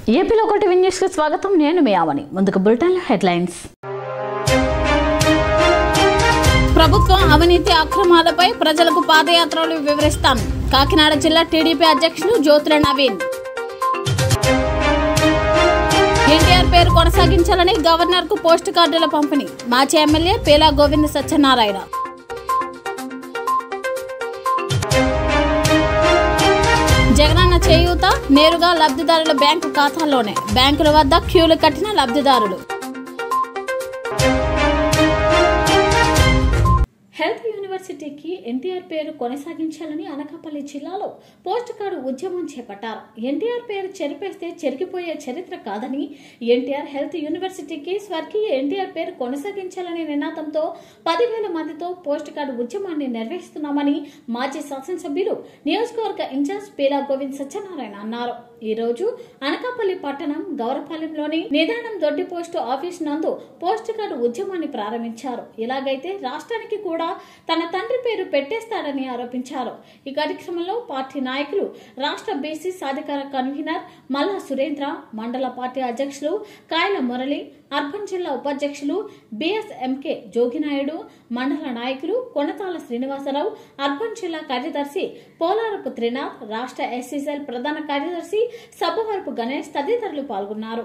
ఏపీలో ఒకటి న్యూస్ కి స్వాగతం నేను మీ ఆవని ముందుకు బులెటిన్ హెడ్లైన్స్ ప్రభుత్వం అవినీతి అక్రమాలపై ప్రజలకు పాదయాత్రలు వివరిస్తాం కాకినాడ జిల్లా టీడీపీ అధ్యక్షులు జ్యోతుల నవీన్ ఎన్టీఆర్ పేరు కొనసాగించాలని గవర్నర్ కు పోస్ట్ కార్డుల పంపిణీ మాజీ ఎమ్మెల్యే పేలా గోవింద సత్యనారాయణ జగనన్న చేయూత నేరుగా లబ్ధిదారుల బ్యాంకు ఖాతాల్లోనే బ్యాంకుల వద్ద క్యూలు కట్టిన లబ్ధిదారులు హెల్త్ యూనివర్సిటీకి ఎన్టీఆర్ పేరు కొనసాగించాలని అనకాపల్లి జిల్లాలో పోస్ట్ కార్డు ఉద్యమం చేపట్టారు ఎన్టీఆర్ పేరు చెరిపేస్తే చెరిగిపోయే చరిత్ర కాదని ఎన్టీఆర్ హెల్త్ యూనివర్సిటీకి స్వర్గీయ ఎన్టీఆర్ పేరు కొనసాగించాలనే నినాదంతో పదివేల మందితో పోస్ట్ కార్డు ఉద్యమాన్ని నిర్వహిస్తున్నామని మాజీ శాసనసభ్యులు నియోజకవర్గ ఇన్ఛార్జ్ పీలా గోవింద్ సత్యనారాయణ అన్నారు ఈ రోజు అనకాపల్లి పట్టణం గౌరపాలెంలోని నిదానం దొడ్డి పోస్టు ఆఫీస్ నందు పోస్ట్ కార్డు ఉద్యమాన్ని ప్రారంభించారు ఇలాగైతే రాష్ట్రానికి కూడా తన తండ్రి పేరు పెట్టేస్తాడని ఆరోపించారు ఈ కార్యక్రమంలో పార్టీ నాయకులు రాష్ట్ర బీసీ సాధికార కన్వీనర్ మల్లా సురేంద్ర మండల పార్టీ అధ్యక్షులు కాయల మురళి అర్బన్ జిల్లా ఉపాధ్యక్షులు బిఎస్ఎంకే జోగినాయుడు మండల నాయకులు కొనతాల శ్రీనివాసరావు అర్బన్ జిల్లా కార్యదర్శి పోలారపు త్రినాథ్ రాష్ట్ర ఎస్సీసెల్ ప్రధాన కార్యదర్శి సబ్బవరపు గణేష్ తదితరులు పాల్గొన్నారు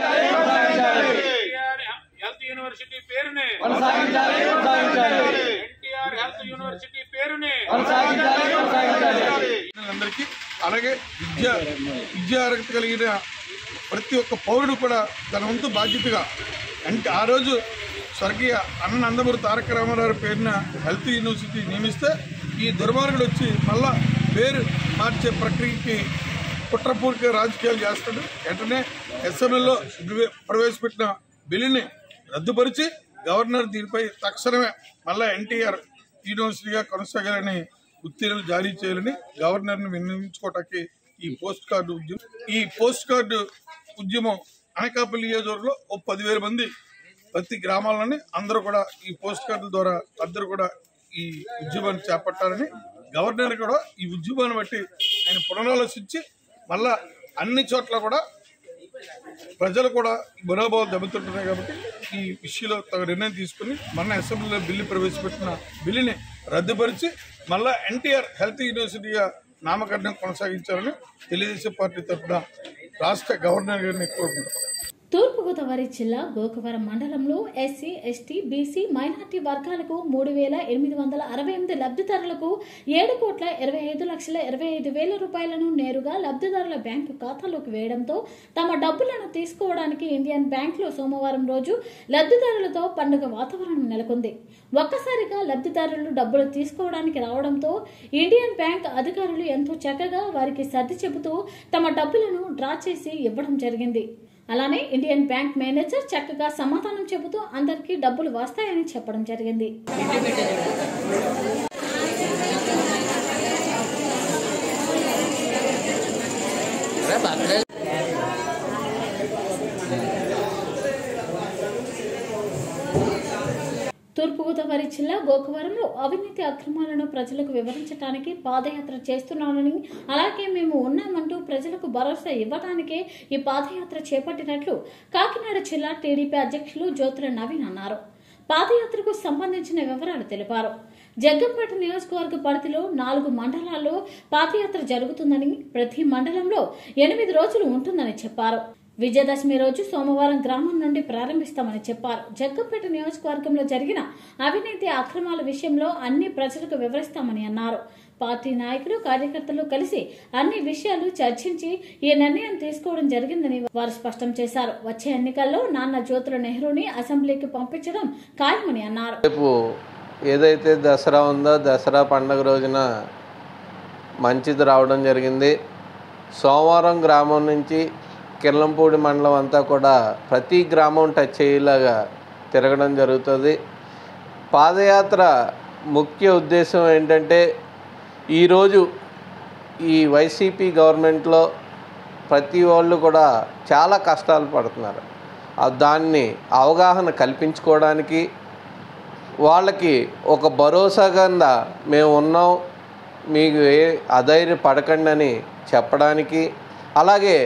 ఎన్టీఆర్ హెల్త్ యూనివర్సిటీ పేరుని కొనసాగించాలి కొనసాగించాలి ఎన్టీఆర్ హెల్త్ యూనివర్సిటీ పేరుని కొనసాగించాలి కొనసాగించాలి అందరికీ అలాగే విద్య విద్యా అర్హత కలిగిన ప్రతి ఒక్క పౌరుడు కూడా తన వంతు బాధ్యతగా అంటే ఆ రోజు స్వర్గీయ అన్న నందమూరి తారక రామారావు పేరున హెల్త్ యూనివర్సిటీ నియమిస్తే ఈ దుర్మార్గుడు వచ్చి మళ్ళా పేరు మార్చే ప్రక్రియకి కుట్రపూర్వక రాజకీయాలు చేస్తాడు వెంటనే అసెంబ్లీలో ప్రవే- ప్రవేశపెట్టిన బిల్లుని రద్దుపరిచి గవర్నర్ దీనిపై తక్షణమే మళ్ళా ఎన్టీఆర్ యూనివర్సిటీగా కొనసాగాలని ఉత్తీర్ణలు జారీ చేయాలని గవర్నర్ని విన్నవించుకోవటానికి ఈ పోస్ట్ కార్డు ఉద్యమం ఈ పోస్ట్ కార్డు ఉద్యమం అనకాపల్లి నియోజకవర్గంలో ఓ పదివేల మంది ప్రతి గ్రామాల్లోని అందరూ కూడా ఈ పోస్ట్ కార్డుల ద్వారా అందరూ కూడా ఈ ఉద్యమాన్ని చేపట్టాలని గవర్నర్ కూడా ఈ ఉద్యమాన్ని బట్టి ఆయన పునరాలోచించి మళ్ళా అన్ని చోట్ల కూడా ప్రజలు కూడా మనోభావాలు దెబ్బతింటున్నాయి కాబట్టి ఈ విషయంలో తగు నిర్ణయం తీసుకుని మన అసెంబ్లీలో బిల్లు ప్రవేశపెట్టిన బిల్లుని రద్దుపరిచి మళ్ళా ఎన్టీఆర్ హెల్త్ యూనివర్సిటీగా నామకరణం కొనసాగించాలని తెలుగుదేశం పార్టీ తరఫున రాష్ట్ర గవర్నర్ గారిని కోరుకుంటున్నాం తూర్పుగోదావరి జిల్లా గోకవరం మండలంలో ఎస్సీ ఎస్టీ బీసీ మైనార్టీ వర్గాలకు మూడు వేల ఎనిమిది వందల అరవై ఎనిమిది లబ్ధిదారులకు ఏడు కోట్ల ఇరవై ఐదు లక్షల ఇరవై ఐదు వేల రూపాయలను నేరుగా లబ్ధిదారుల బ్యాంకు ఖాతాలోకి వేయడంతో తమ డబ్బులను తీసుకోవడానికి ఇండియన్ బ్యాంకులో సోమవారం రోజు లబ్ధిదారులతో పండుగ వాతావరణం నెలకొంది ఒక్కసారిగా లబ్ధిదారులు డబ్బులు తీసుకోవడానికి రావడంతో ఇండియన్ బ్యాంక్ అధికారులు ఎంతో చక్కగా వారికి సర్ది చెబుతూ తమ డబ్బులను డ్రా చేసి ఇవ్వడం జరిగింది అలానే ఇండియన్ బ్యాంక్ మేనేజర్ చక్కగా సమాధానం చెబుతూ అందరికీ డబ్బులు వస్తాయని చెప్పడం జరిగింది తూర్పుగోదావరి జిల్లా గోకవరంలో అవినీతి అక్రమాలను ప్రజలకు వివరించడానికి పాదయాత్ర చేస్తున్నానని అలాగే మేము ఉన్నామంటూ ప్రజలకు భరోసా ఇవ్వడానికే ఈ పాదయాత్ర చేపట్టినట్లు కాకినాడ జిల్లా టీడీపీ అధ్యక్షులు జ్యోతుల నవీన్ అన్నారు పాదయాత్రకు సంబంధించిన వివరాలు తెలిపారు జగ్గంపేట నియోజకవర్గ పరిధిలో నాలుగు మండలాల్లో పాదయాత్ర జరుగుతుందని ప్రతి మండలంలో ఎనిమిది రోజులు ఉంటుందని చెప్పారు విజయదశమి రోజు సోమవారం గ్రామం నుండి ప్రారంభిస్తామని చెప్పారు జగ్గంపేట నియోజకవర్గంలో జరిగిన అవినీతి అక్రమాల విషయంలో అన్ని ప్రజలకు వివరిస్తామని అన్నారు పార్టీ నాయకులు కార్యకర్తలు కలిసి అన్ని విషయాలు చర్చించి ఈ నిర్ణయం తీసుకోవడం జరిగిందని వారు స్పష్టం చేశారు వచ్చే ఎన్నికల్లో నాన్న జ్యోతుల నెహ్రూని అసెంబ్లీకి పంపించడం ఖాయమని అన్నారు రేపు ఏదైతే దసరా ఉందో దసరా పండగ రోజున మంచిది రావడం జరిగింది సోమవారం గ్రామం నుంచి కిర్లంపూడి మండలం అంతా కూడా ప్రతి గ్రామం టచ్ అయ్యేలాగా తిరగడం జరుగుతుంది పాదయాత్ర ముఖ్య ఉద్దేశం ఏంటంటే ఈరోజు ఈ వైసీపీ గవర్నమెంట్లో ప్రతి వాళ్ళు కూడా చాలా కష్టాలు పడుతున్నారు ఆ దాన్ని అవగాహన కల్పించుకోవడానికి వాళ్ళకి ఒక భరోసా కింద మేము ఉన్నాం మీకు ఏ అధైర్య పడకండి అని చెప్పడానికి అలాగే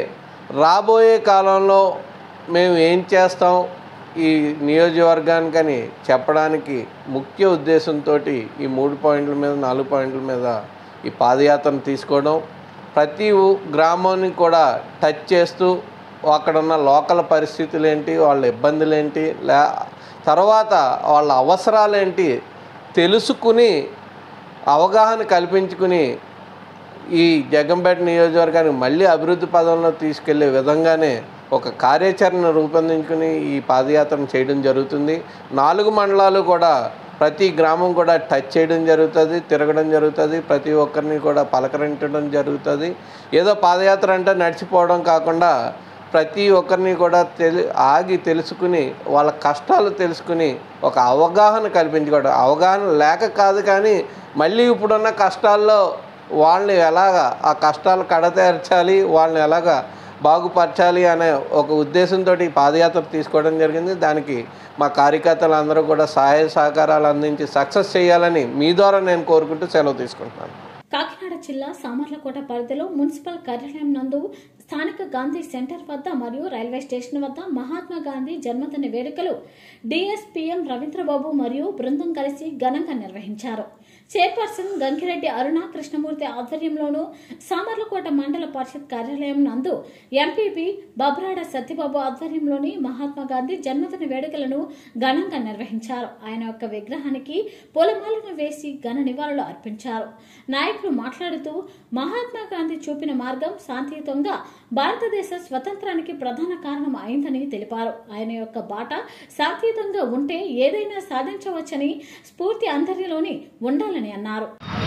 రాబోయే కాలంలో మేము ఏం చేస్తాం ఈ నియోజకవర్గానికని చెప్పడానికి ముఖ్య ఉద్దేశంతో ఈ మూడు పాయింట్ల మీద నాలుగు పాయింట్ల మీద ఈ పాదయాత్రను తీసుకోవడం ప్రతి ఊ- గ్రామాన్ని కూడా టచ్ చేస్తూ అక్కడ ఉన్న లోకల్ పరిస్థితులు ఏంటి వాళ్ళ ఇబ్బందులు ఏంటి లే తర్వాత వాళ్ళ అవసరాలు ఏంటి తెలుసుకుని అవగాహన కల్పించుకుని ఈ జగంపేట నియోజకవర్గానికి మళ్ళీ అభివృద్ధి పదంలో తీసుకెళ్లే విధంగానే ఒక కార్యాచరణ రూపొందించుకుని ఈ పాదయాత్రను చేయడం జరుగుతుంది నాలుగు మండలాలు కూడా ప్రతి గ్రామం కూడా టచ్ చేయడం జరుగుతుంది తిరగడం జరుగుతుంది ప్రతి ఒక్కరిని కూడా పలకరించడం జరుగుతుంది ఏదో పాదయాత్ర అంటే నడిచిపోవడం కాకుండా ప్రతి ఒక్కరిని కూడా తెలి ఆగి తెలుసుకుని వాళ్ళ కష్టాలు తెలుసుకుని ఒక అవగాహన కల్పించుకోవడం అవగాహన లేక కాదు కానీ మళ్ళీ ఇప్పుడున్న కష్టాల్లో వాళ్ళని ఎలాగా ఆ కష్టాలు కడతేర్చాలి వాళ్ళని ఎలాగా బాగుపరచాలి అనే ఒక ఉద్దేశంతో ఈ పాదయాత్ర తీసుకోవడం జరిగింది దానికి మా కార్యకర్తలు అందరూ కూడా సహాయ సహకారాలు అందించి సక్సెస్ చేయాలని మీ ద్వారా నేను కోరుకుంటూ సెలవు తీసుకుంటున్నాను కాకినాడ జిల్లా సామర్లకోట పరిధిలో మున్సిపల్ కార్యాలయం నందు స్థానిక గాంధీ సెంటర్ వద్ద మరియు రైల్వే స్టేషన్ వద్ద మహాత్మా గాంధీ జన్మదిన వేడుకలు డిఎస్పీఎం రవీంద్రబాబు మరియు బృందం కలిసి ఘనంగా నిర్వహించారు చైర్పర్సన్ గంకిరెడ్డి అరుణ కృష్ణమూర్తి ఆధ్వర్యంలోనూ సామర్లకోట మండల పరిషత్ కార్యాలయం నందు ఎంపీపీ బబ్రాడ సత్యబాబు ఆధ్వర్యంలోని మహాత్మా గాంధీ జన్మదిన వేడుకలను ఘనంగా నిర్వహించారు ఆయన యొక్క విగ్రహానికి పూలమాలను వేసి ఘన నివాళులు అర్పించారు నాయకులు మాట్లాడుతూ మహాత్మా గాంధీ చూపిన మార్గం శాంతియుతంగా భారతదేశ స్వతంత్రానికి ప్రధాన కారణం అయిందని తెలిపారు ఆయన యొక్క బాట శాంతియుతంగా ఉంటే ఏదైనా సాధించవచ్చని స్ఫూర్తి అందరిలోని ఉండాలని అన్నారు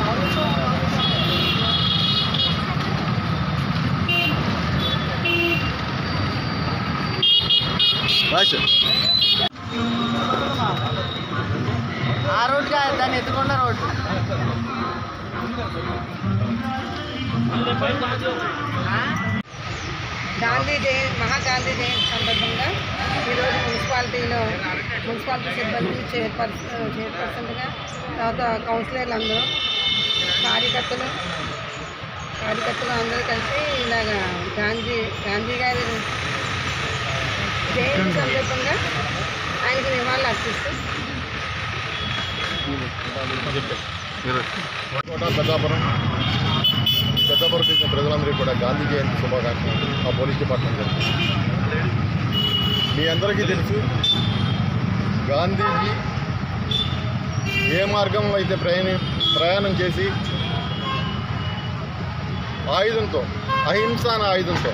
ఆ రోడ్ కాదు దాన్ని ఎత్తుకున్న రోడ్డు గాంధీ జయంతి మహాగాంధీ జయంతి సందర్భంగా ఈరోజు మున్సిపాలిటీలో మున్సిపాలిటీ సిబ్బంది చైర్పర్సన్ చైర్పర్సన్గా తర్వాత కౌన్సిలర్లు అందరూ కార్యకర్తలు కార్యకర్తలు అందరూ కలిసి ఇలాగ గాంధీ గాంధీ గారి జయంతి సందర్భంగా ఆయనకి నివాళులు అర్పిస్తూ కోట పెద్దాపురం ఈ పెద్దాపురం చేసిన ప్రజలందరికీ కూడా గాంధీ జయంతి శుభాకాంక్షలు మా పోలీస్ డిపార్ట్మెంట్ తరఫున. మీ అందరికీ తెలుసు గాంధీజీ ఏ మార్గంలో అయితే ప్రయాణ ప్రయాణం చేసి ఆయుధంతో అహింస అనే ఆయుధంతో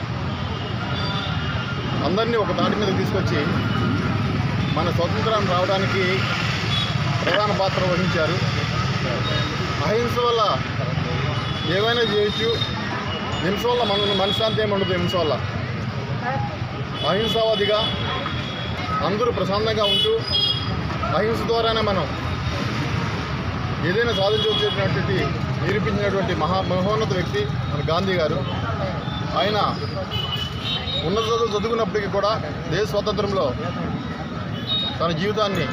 అందరినీ ఒక తాటి మీద తీసుకొచ్చి మన స్వతంత్రం రావడానికి ప్రధాన పాత్ర వహించారు అహింస వల్ల ఏమైనా చేయొచ్చు హింస వల్ల మన మనశ్శాంతి ఏమి ఉండదు హింస వల్ల అహింసావాదిగా అందరూ ప్రశాంతంగా ఉంటూ అహింస ద్వారానే మనం ఏదైనా సాధించవచ్చేటటువంటి నిరూపించినటువంటి మహా మహోన్నత వ్యక్తి మన గాంధీ గారు ఆయన ఉన్నత చదువు చదువుకున్నప్పటికీ కూడా దేశ స్వాతంత్రంలో తన జీవితాన్ని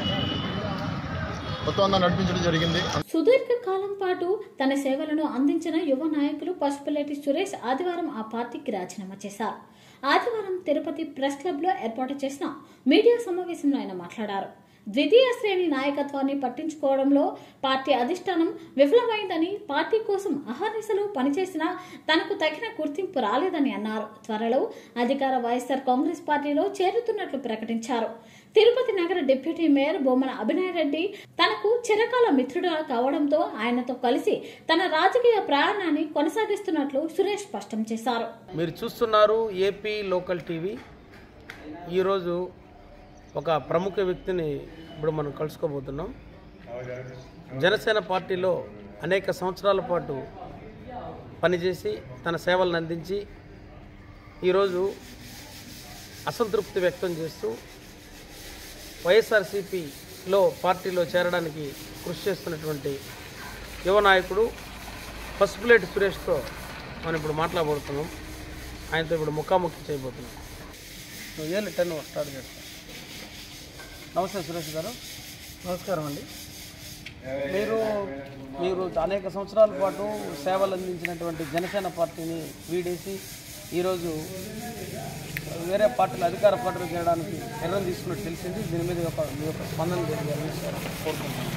మొత్తం అంతా నడిపించడం జరిగింది సుదీర్ఘ కాలం పాటు తన సేవలను అందించిన యువ నాయకులు పసుపులేటి సురేష్ ఆదివారం ఆ పార్టీకి రాజీనామా చేశారు ఆదివారం తిరుపతి ప్రెస్ క్లబ్ లో ఏర్పాటు చేసిన మీడియా సమావేశంలో ఆయన మాట్లాడారు ద్వితీయ శ్రేణి నాయకత్వాన్ని పట్టించుకోవడంలో పార్టీ అధిష్టానం విఫలమైందని పార్టీ కోసం అహర్నిశలు పనిచేసినా తనకు తగిన గుర్తింపు రాలేదని అన్నారు త్వరలో అధికార వైఎస్ఆర్ కాంగ్రెస్ పార్టీలో చేరుతున్నట్లు ప్రకటించారు తిరుపతి నగర డిప్యూటీ మేయర్ బొమ్మన అభినయ్ రెడ్డి తనకు చిరకాల మిత్రుడు కావడంతో ఆయనతో కలిసి తన రాజకీయ ప్రయాణాన్ని కొనసాగిస్తున్నట్లు సురేష్ స్పష్టం చేశారు మీరు చూస్తున్నారు ఏపీ లోకల్ టీవీ ఈరోజు ఒక ప్రముఖ వ్యక్తిని ఇప్పుడు మనం కలుసుకోబోతున్నాం జనసేన పార్టీలో అనేక సంవత్సరాల పాటు పనిచేసి తన సేవలను అందించి ఈరోజు అసంతృప్తి వ్యక్తం చేస్తూ వైఎస్ఆర్సీపీలో పార్టీలో చేరడానికి కృషి చేస్తున్నటువంటి యువ నాయకుడు పసుపులేటి సురేష్తో మనం ఇప్పుడు మాట్లాడబోతున్నాం ఆయనతో ఇప్పుడు ముఖాముఖి చేయబోతున్నాం నువ్వు ఏళ్ళు టెన్ స్టార్ట్ చేస్తాం నమస్తే సురేష్ గారు నమస్కారం అండి మీరు మీరు అనేక సంవత్సరాల పాటు సేవలు అందించినటువంటి జనసేన పార్టీని వీడేసి ఈరోజు వేరే పార్టీలు అధికార పార్టీలు చేయడానికి నిర్ణయం తీసుకున్నట్టు తెలిసింది దీని మీద ఒక మీ యొక్క స్పందన తెలియాలని కోరుకుంటున్నాను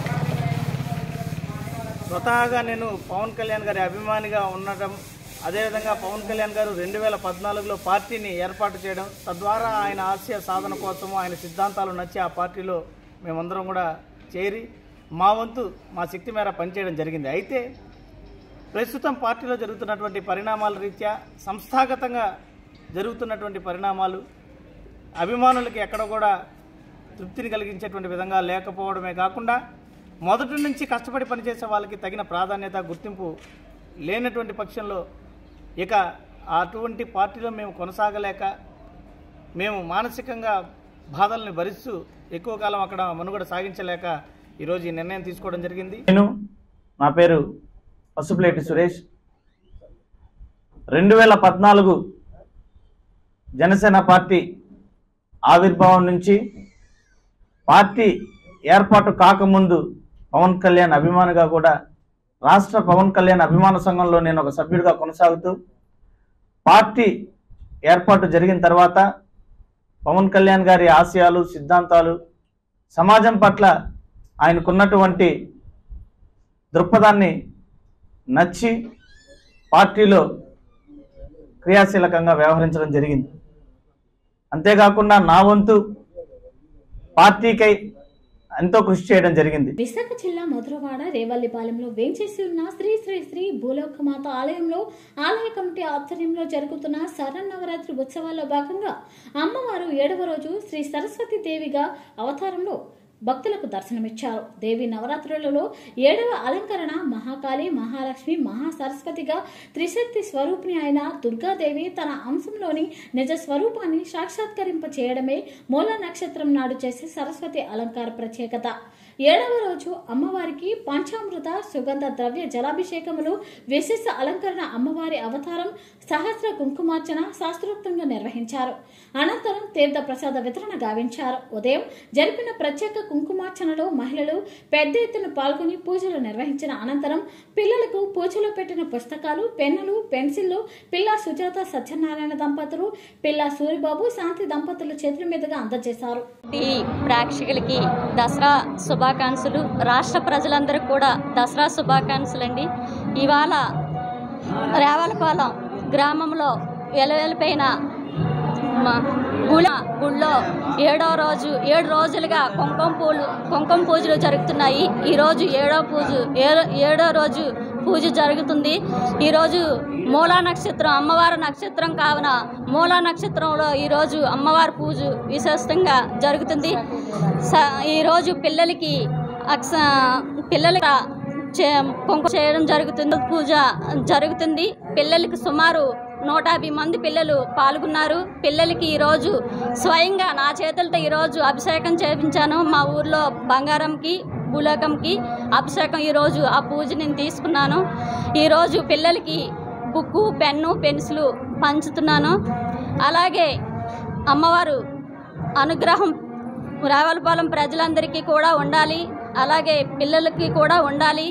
స్వతహాగా నేను పవన్ కళ్యాణ్ గారి అభిమానిగా ఉండటం అదేవిధంగా పవన్ కళ్యాణ్ గారు రెండు వేల పద్నాలుగులో పార్టీని ఏర్పాటు చేయడం తద్వారా ఆయన ఆశయ సాధన కోసము ఆయన సిద్ధాంతాలు నచ్చి ఆ పార్టీలో మేమందరం కూడా చేరి మా వంతు మా శక్తి మేర పనిచేయడం జరిగింది అయితే ప్రస్తుతం పార్టీలో జరుగుతున్నటువంటి పరిణామాల రీత్యా సంస్థాగతంగా జరుగుతున్నటువంటి పరిణామాలు అభిమానులకి ఎక్కడ కూడా తృప్తిని కలిగించేటువంటి విధంగా లేకపోవడమే కాకుండా మొదటి నుంచి కష్టపడి పనిచేసే వాళ్ళకి తగిన ప్రాధాన్యత గుర్తింపు లేనటువంటి పక్షంలో ఇక అటువంటి పార్టీలో మేము కొనసాగలేక మేము మానసికంగా బాధల్ని భరిస్తూ ఎక్కువ కాలం అక్కడ మనుగడ సాగించలేక ఈరోజు ఈ నిర్ణయం తీసుకోవడం జరిగింది నేను నా పేరు పసుపులేటి సురేష్ రెండు వేల పద్నాలుగు జనసేన పార్టీ ఆవిర్భావం నుంచి పార్టీ ఏర్పాటు కాకముందు పవన్ కళ్యాణ్ అభిమానిగా కూడా రాష్ట్ర పవన్ కళ్యాణ్ అభిమాన సంఘంలో నేను ఒక సభ్యుడిగా కొనసాగుతూ పార్టీ ఏర్పాటు జరిగిన తర్వాత పవన్ కళ్యాణ్ గారి ఆశయాలు సిద్ధాంతాలు సమాజం పట్ల ఆయనకున్నటువంటి దృక్పథాన్ని నచ్చి పార్టీలో క్రియాశీలకంగా వ్యవహరించడం జరిగింది అంతేకాకుండా నా వంతు పార్టీకై ఎంతో కృషి చేయడం జరిగింది విశాఖ జిల్లా మధురవాడ రేవల్లిపాలెంలో వేంచేసి ఉన్న శ్రీ శ్రీ శ్రీ భూలోకమాత ఆలయంలో ఆలయ కమిటీ ఆధ్వర్యంలో జరుగుతున్న శరన్నవరాత్రి ఉత్సవాల్లో భాగంగా అమ్మవారు ఏడవ రోజు శ్రీ సరస్వతి దేవిగా అవతారంలో భక్తులకు దర్శనమిచ్చారు దేవి నవరాత్రులలో ఏడవ అలంకరణ మహాకాళి మహాలక్ష్మి మహాసరస్వతిగా త్రిశక్తి స్వరూపిణి అయిన దుర్గాదేవి తన అంశంలోని నిజ స్వరూపాన్ని సాక్షాత్కరింప చేయడమే మూల నక్షత్రం నాడు చేసే సరస్వతి అలంకార ప్రత్యేకత ఏడవ రోజు అమ్మవారికి పంచామృత సుగంధ ద్రవ్య జలాభిషేకములు విశేష అలంకరణ అమ్మవారి అవతారం సహస్ర కుంకుమార్చన శాస్త్రోక్తంగా నిర్వహించారు అనంతరం తీర్థ ప్రసాద వితరణ గావించారు ఉదయం జరిపిన ప్రత్యేక కుంకుమార్చనలో మహిళలు పెద్ద ఎత్తున పాల్గొని పూజలు నిర్వహించిన అనంతరం పిల్లలకు పూజలో పెట్టిన పుస్తకాలు పెన్నులు పెన్సిళ్లు పిల్ల సుజాత సత్యనారాయణ దంపతులు పిల్ల సూరిబాబు శాంతి దంపతుల చేతుల మీదుగా అందజేశారు ఈ ప్రేక్షకులకి దసరా శుభాకాంక్షలు రాష్ట్ర ప్రజలందరికీ కూడా దసరా శుభాకాంక్షలు అండి ఇవాళ రేవలపాలెం గ్రామంలో వెలవెలిపోయిన మ- గుళ్ళ గుళ్ళో ఏడో రోజు ఏడు రోజులుగా కుంకుమ పూలు కుంకుమ పూజలు జరుగుతున్నాయి ఈరోజు ఏడో పూజ ఏడో ఏడో రోజు పూజ జరుగుతుంది ఈరోజు మూలా నక్షత్రం అమ్మవారి నక్షత్రం కావున మూలా నక్షత్రంలో ఈరోజు అమ్మవారి పూజ విశేషంగా జరుగుతుంది స ఈరోజు పిల్లలకి అక్ష పిల్లలకి చే కుంకుమ చేయడం జరుగుతుంది పూజ జరుగుతుంది పిల్లలకి సుమారు నూట యాభై మంది పిల్లలు పాల్గొన్నారు పిల్లలకి ఈరోజు స్వయంగా నా చేతులతో ఈరోజు అభిషేకం చేయించాను మా ఊర్లో బంగారంకి భూలోకంకి అభిషేకం ఈరోజు ఆ పూజ నేను తీసుకున్నాను ఈరోజు పిల్లలకి బుక్కు పెన్ను పెన్సిలు పంచుతున్నాను అలాగే అమ్మవారు అనుగ్రహం రావులపాలెం ప్రజలందరికీ కూడా ఉండాలి అలాగే పిల్లలకి కూడా ఉండాలి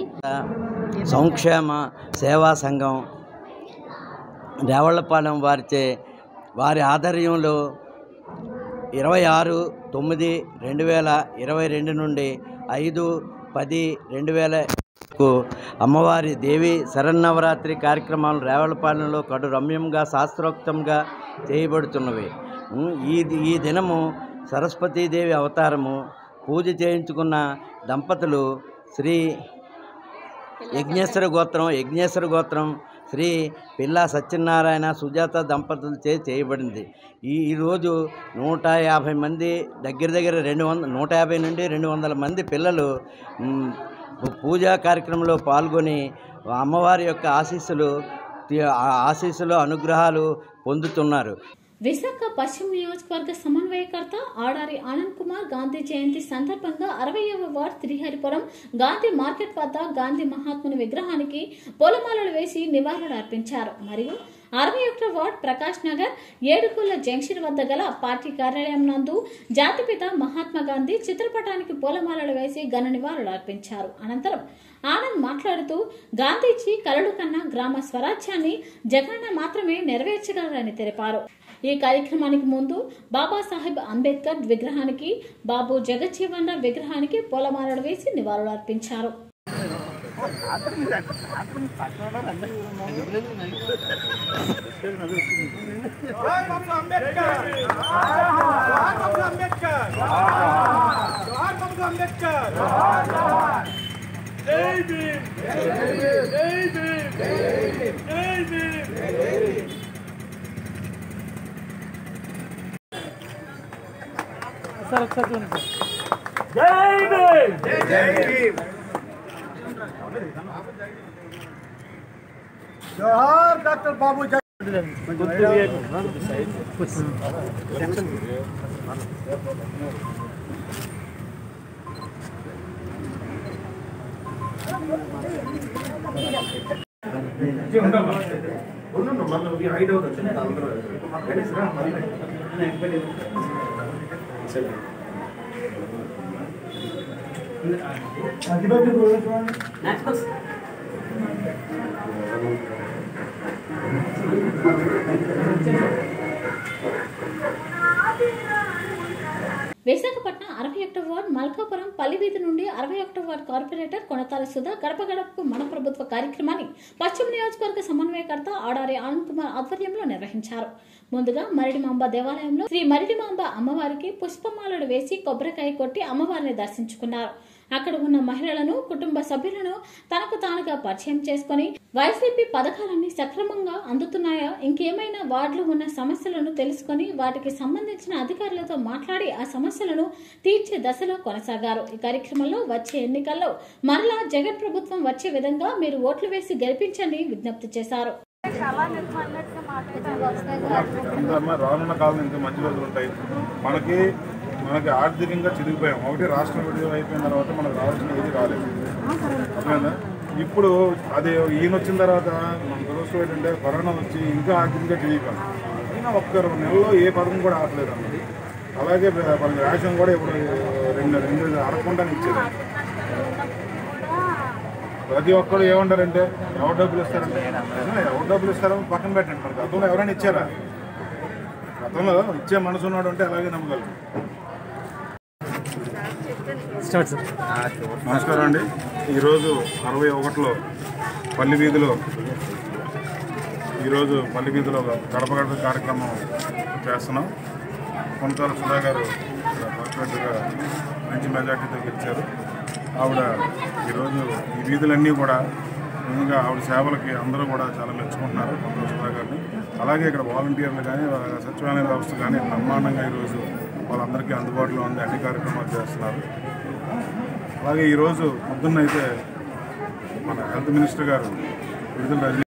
సంక్షేమ సేవా సంఘం రేవళ్లపాలెం వారిచే వారి ఆధ్వర్యంలో ఇరవై ఆరు తొమ్మిది రెండు వేల ఇరవై రెండు నుండి ఐదు పది రెండు వేల కు అమ్మవారి దేవి శరన్నవరాత్రి కార్యక్రమాలు రేవలపాలెంలో కడు రమ్యంగా శాస్త్రోక్తంగా చేయబడుతున్నవి ఉమ్, ఈ ఈ దినము సరస్వతీదేవి అవతారము పూజ చేయించుకున్న దంపతులు శ్రీ యజ్ఞేశ్వర గోత్రం యజ్ఞేశ్వర గోత్రం శ్రీ పిల్లా సత్యనారాయణ సుజాత దంపతులచే చేయబడింది ఈ ఈరోజు నూట యాభై మంది దగ్గర దగ్గర రెండు వంద నూట యాభై నుండి రెండు వందల మంది పిల్లలు మ్, పూజా కార్యక్రమంలో పాల్గొని అమ్మవారి యొక్క ఆశీస్సులు తి- ఆ ఆశీస్సులు అనుగ్రహాలు పొందుతున్నారు విశాఖ పశ్చిమ నియోజకవర్గ సమన్వయకర్త ఆడారి ఆనంద్ కుమార్ గాంధీ జయంతి సందర్భంగా అరవైవ వార్డ్ త్రిహరిపురం గాంధీ మార్కెట్ వద్ద గాంధీ మహాత్ముని విగ్రహానికి పూలమాలలు వేసి నివాళులు అర్పించారు మరియు అరవై ఒకటో వార్డ్ ప్రకాష్ నగర్ ఏడుగుల జంక్షన్ వద్ద గల పార్టీ కార్యాలయం నందు జాతిపిత మహాత్మా గాంధీ చిత్రపటానికి పూలమాలలు వేసి ఘన నివాళులు అర్పించారు అనంతరం ఆనంద్ మాట్లాడుతూ గాంధీజీ కలలు కన్నా గ్రామ స్వరాజ్యాన్ని జగన్న మాత్రమే నెరవేర్చగలరని తెలిపారు ఈ కార్యక్రమానికి ముందు బాబాసాహెబ్ అంబేద్కర్ విగ్రహానికి బాబు జగజ్జీవన్ రామ్ విగ్రహానికి పూలమాలలు వేసి నివాళులు అర్పించారు సార్ ఒకసారి జోహార్ డాక్టర్ బాబు విశాఖపట్నం అరవై ఒకటో వార్డ్ మల్కాపురం పల్లి వీధి నుండి అరవై ఒకటో వార్డ్ కార్పొరేటర్ కొనతాల సుధా గడప గడపకు మన ప్రభుత్వ కార్యక్రమాన్ని పశ్చిమ నియోజకవర్గ సమన్వయకర్త ఆడారి ఆనంద్ కుమార్ ఆధ్వర్యంలో నిర్వహించారు ముందుగా మరిడిమాంబ దేవాలయంలో శ్రీ మరిడిమాంబ అమ్మవారికి పుష్పమాలలు వేసి కొబ్బరికాయ కొట్టి అమ్మవారిని దర్శించుకున్నారు అక్కడ ఉన్న మహిళలను కుటుంబ సభ్యులను తనకు తానుగా పరిచయం చేసుకుని వైసీపీ పథకాలన్నీ సక్రమంగా అందుతున్నాయా ఇంకేమైనా వార్డులో ఉన్న సమస్యలను తెలుసుకొని వాటికి సంబంధించిన అధికారులతో మాట్లాడి ఆ సమస్యలను తీర్చే దశలో కొనసాగారు ఈ కార్యక్రమంలో వచ్చే ఎన్నికల్లో మరలా జగన్ ప్రభుత్వం వచ్చే విధంగా మీరు ఓట్లు వేసి గెలిపించండి విజ్ఞప్తి చేశారు అమ్మా, రానున్న కాలం ఇంకా మంచి రోజులు ఉంటాయి మనకి మనకి ఆర్థికంగా చిరిగిపోయాం ఒకటి రాష్ట్రం విడుదల అయిపోయిన తర్వాత మనకు రావాల్సిన ఏది రాలేదు అర్థమైందా ఇప్పుడు అది ఈయన వచ్చిన తర్వాత మన దురదృష్టం ఏంటంటే కరోనా వచ్చి ఇంకా ఆర్థికంగా చిరిగిపోయాం ఈయన ఒక్క రెండు నెలల్లో ఏ పథకం కూడా ఆపలేదు అన్నది అలాగే మనకి రేషన్ కూడా ఇప్పుడు రెండు రెండు అడగకుండానే ఇచ్చేది ప్రతి ఒక్కరు ఏమంటారంటే ఎవరు డబ్బులు ఇస్తారంటే నిజమే, ఎవరు డబ్బులు ఇస్తారో పక్కన పెట్టండి మరి గతంలో ఎవరైనా ఇచ్చారా గతంలో ఇచ్చే మనసు ఉన్నాడు అంటే అలాగే నమ్మగలరు నమస్కారం అండి ఈరోజు అరవై ఒకటిలో పల్లి వీధిలో ఈరోజు పల్లి వీధిలో గడప గడప కార్యక్రమం చేస్తున్నాం కొంతాల సుధా గారు కార్పొరేటర్గా మంచి మెజార్టీతో గెలిచారు ఆవిడ ఈరోజు ఈ వీధులన్నీ కూడా నిజంగా ఆవిడ సేవలకి అందరూ కూడా చాలా మెచ్చుకుంటున్నారు కొంతాల సుధా గారిని అలాగే ఇక్కడ వాలంటీర్లు కానీ సచివాలయ వ్యవస్థ కానీ బ్రహ్మాండంగా ఈరోజు వాళ్ళందరికీ అందుబాటులో ఉంది అన్ని కార్యక్రమాలు చేస్తున్నారు అలాగే ఈరోజు పొద్దున్నైతే మన హెల్త్ మినిస్టర్ గారు విడుదల రజనీ